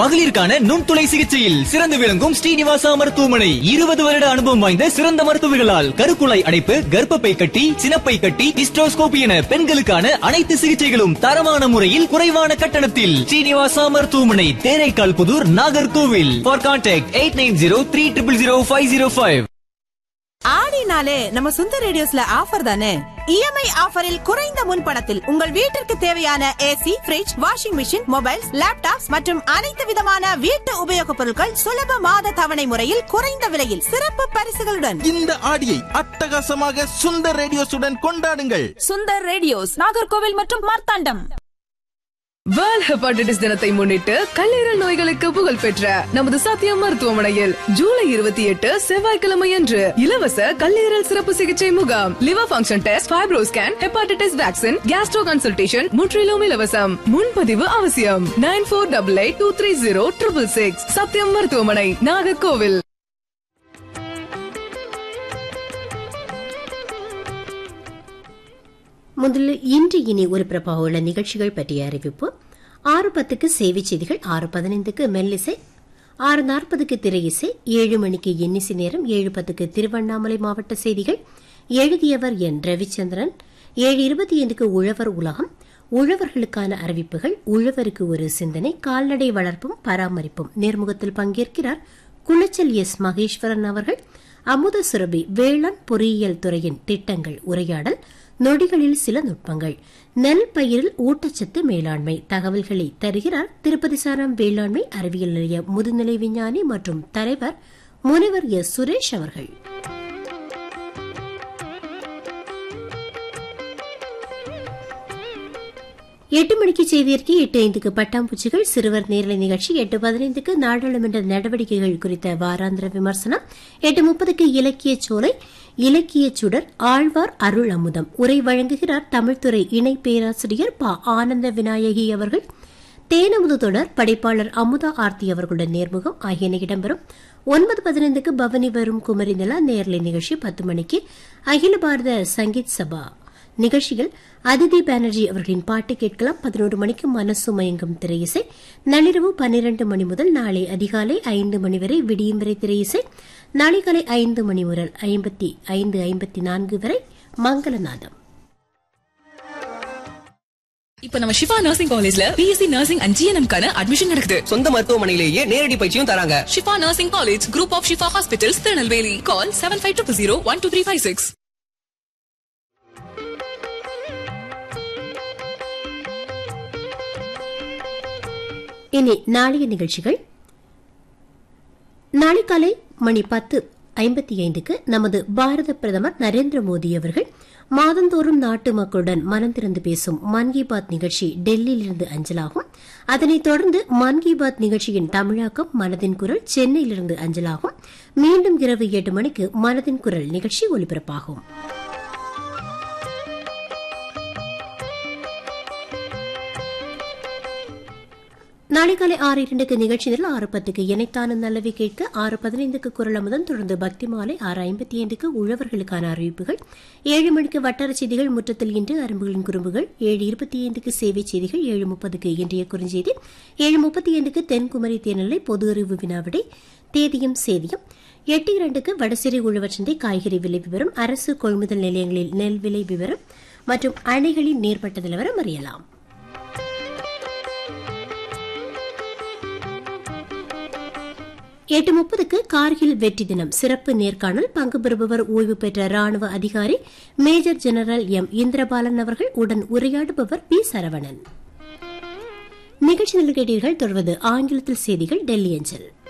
மகளிருக்கான நுண்துளை சிகிச்சையில் சிறந்து விளங்கும் ஸ்ரீனிவாசா மருத்துவமனை இருபது வருட அனுபவம் வாய்ந்த சிறந்த மருத்துவர்களால் கருக்குழாய் அடைப்பு கர்ப்பப்பை கட்டி சினப்பை கட்டி டிஸ்ட்ரோஸ்கோபி என பெண்களுக்கான அனைத்து சிகிச்சைகளும் தரமான முறையில் குறைவான கட்டணத்தில் ஸ்ரீனிவாசா மருத்துவமனை Theraikal Pudur Nagercoil for contact eight nine zero three triple zero five zero five ஆடினாலே நம்ம சுந்தர் ரேடியோஸ்ல ஆஃபர் தானே இஎம்ஐ ஆஃபரில் குறைந்த முன்பணத்தில் உங்கள் வீட்டிற்கு தேவையான AC fridge washing machine mobiles laptops மற்றும் அனைத்து விதமான வீட்டு உபயோகப் பொருட்கள் சுலப மாத தவணை முறையில் குறைந்த விலையில் சிறப்பு பரிசுகளுடன் இந்த ஆடியை அட்டகாசமாக சுந்தர் ரேடியோஸுடன் கொண்டாடுங்கள் சுந்தர் ரேடியோஸ் நாகர்கோவில் மற்றும் மார்த்தாண்டம் வேர்ல்ட் ஹெப்பாடைட்டிஸ் தினத்தை முன்னிட்டு கல்லீரல் நோய்களுக்கு புகழ் பெற்ற நமது சத்தியம் மருத்துவமனையில் ஜூலை இருபத்தி எட்டு செவ்வாய்க்கிழமை அன்று இலவச கல்லீரல் சிறப்பு சிகிச்சை முகாம் liver function test fibro scan hepatitis vaccine gastro consultation முற்றிலும் இலவசம் முன்பதிவு அவசியம் nine four double eight two three zero triple six Sathyam மருத்துவமனை நாகர்கோவில் முதலில் இன்று இனி ஒரு பிரபாக உள்ள நிகழ்ச்சிகள் பற்றிய அறிவிப்பு ஆறு பத்துக்கு சேவை செய்திகள் ஆறு பதினைந்துக்கு மெல்லிசை ஆறு நாற்பதுக்கு திரை இசை ஏழு மணிக்கு எண்ணிசை நேரம் ஏழு பத்துக்கு திருவண்ணாமலை மாவட்ட செய்திகள் எழுதியவர் என் ரவிச்சந்திரன் ஏழு இருபத்தி ஐந்துக்கு உழவர் உலகம் உழவர்களுக்கான அறிவிப்புகள் உழவருக்கு ஒரு சிந்தனை கால்நடை வளர்ப்பும் பராமரிப்பும் நேர்முகத்தில் பங்கேற்கிறார் குளச்சல் எஸ் மகேஸ்வரன் அவர்கள் அமுத சுரபி வேளாண் பொறியியல் துறையின் திட்டங்கள் உரையாடல் நொடிகளில் சில நுட்பங்கள் நெல் பயிரில் ஊட்டச்சத்து மேலாண்மை தகவல்களை தருகிறார் திருப்பதி சாரம் வேளாண்மை அறிவியல் நிலைய முதுநிலை விஞ்ஞானி மற்றும் தலைவர் முனைவர் எஸ் சுரேஷ் அவர்கள் எட்டு மணிக்கு செய்தியறிக்கை எட்டு ஐந்துக்கு பட்டாம்பூச்சிகள் சிறுவர் நேரலை நிகழ்ச்சி எட்டு பதினைந்துக்கு நாடாளுமன்ற நடவடிக்கைகள் குறித்த வாராந்திர விமர்சனம் எட்டு முப்பதுக்கு இலக்கிய சோலை இலக்கிய சுடர் ஆழ்வார் அருள் அமுதம் உரை வழங்குகிறார் தமிழ்துறை இணை பேராசிரியர் ப ஆனந்த விநாயகி அவர்கள் தேனமுது தொடர் படைப்பாளர் அமுதா ஆர்த்தி அவர்களுடன் நேர்முகம் ஆகியன இடம்பெறும் ஒன்பது பதினைந்துக்கு பவனி வரும் குமரி நிலா நேரலை நிகழ்ச்சி பத்து மணிக்கு அகில பாரத சங்கீத் சபா நிகழ்ச்சியில் அதிதி பானர்ஜி அவர்களின் பாட்டு கேட்கலாம் பதினோரு மணிக்கு மனசு மயங்கும் திரையிசை நள்ளிரவு பன்னிரண்டு மணி முதல் நாளை அதிகாலை ஐந்து மணி வரை விடியும் வரை திரையிசை நாளை காலை ஐந்து மணி முதல் ஐம்பத்தி ஐந்து ஐம்பத்தி நான்கு வரை மங்களநாதம் இப்ப நம்ம ஷிஃபா நர்சிங் காலேஜ்ல பிஎஸ்சி நர்சிங் அண்ட் ஜிஎன்எம் கான அட்மிஷன் நடக்குது சொந்த மருத்துவமனையிலேயே நேரடி பயிற்சியும் தராங்க Shifa nursing college group of Shifa hospitals Tirunelveli call seven five two zero one two three five six இனி நாளைய நிகழ்ச்சிகள் நாளை காலை மணி பத்து ஐம்பத்தி ஐந்துக்கு நமது பாரத பிரதமர் நரேந்திர மோடி அவர்கள் மாதந்தோறும் நாட்டு மக்களுடன் மனம் திறந்து பேசும் மன் கி பாத் நிகழ்ச்சி டெல்லியிலிருந்து அஞ்சலாகும் அதனைத் தொடர்ந்து மன் கி பாத் நிகழ்ச்சியின் தமிழாக்கம் மனதின் குரல் சென்னையிலிருந்து அஞ்சலாகும் மீண்டும் இரவு எட்டு மணிக்கு மனதின் குரல் நிகழ்ச்சி ஒலிபரப்பாகும் நாளை காலை ஆறு இரண்டுக்கு நிகழ்ச்சி நிரல் ஆறு பத்துக்கு இணைத்தான நல்லவை கேட்க ஆறு பதினைந்துக்கு குரல் அமுதன் தொடர்ந்து பக்தி மாலை ஆறு ஐம்பத்தி ஐந்துக்கு உழவர்களுக்கான அறிவிப்புகள் ஏழு மணிக்கு வட்டார செய்திகள் முற்றத்தில் இன்று அரும்புகளின் குறும்புகள் ஏழு இருபத்தி ஐந்துக்கு சேவை செய்திகள் ஏழு முப்பதுக்கு இன்றைய குறுஞ்செய்தி ஏழு முப்பத்தி ஐந்துக்கு தென்குமரி தேனிலை பொது அறிவு வினாவிடை தேதியும் சேதியும் எட்டு இரண்டுக்கு வடசிறை உழவர் சந்தை காய்கறி விலை விவரம் அரசு கொள்முதல் நிலையங்களில் நெல் விலை விவரம் மற்றும் அணைகளின் நீர்மட்ட நிலவரம் அறியலாம் எட்டு முப்பதுக்கு கார்கில் வெற்றி தினம் சிறப்பு நேர்காணல் பங்கு பெறுபவர் ஓய்வு பெற்ற ராணுவ அதிகாரி மேஜர் ஜெனரல் எம் இந்திரபாலன் அவர்கள் உடன் உரையாடுபவர் பி சரவணன் நிகழ்ச்சி நிகழ்ச்சிகள் தொடர்வது ஆங்கிலத்தில் செய்திகள் டெல்லி அஞ்சல்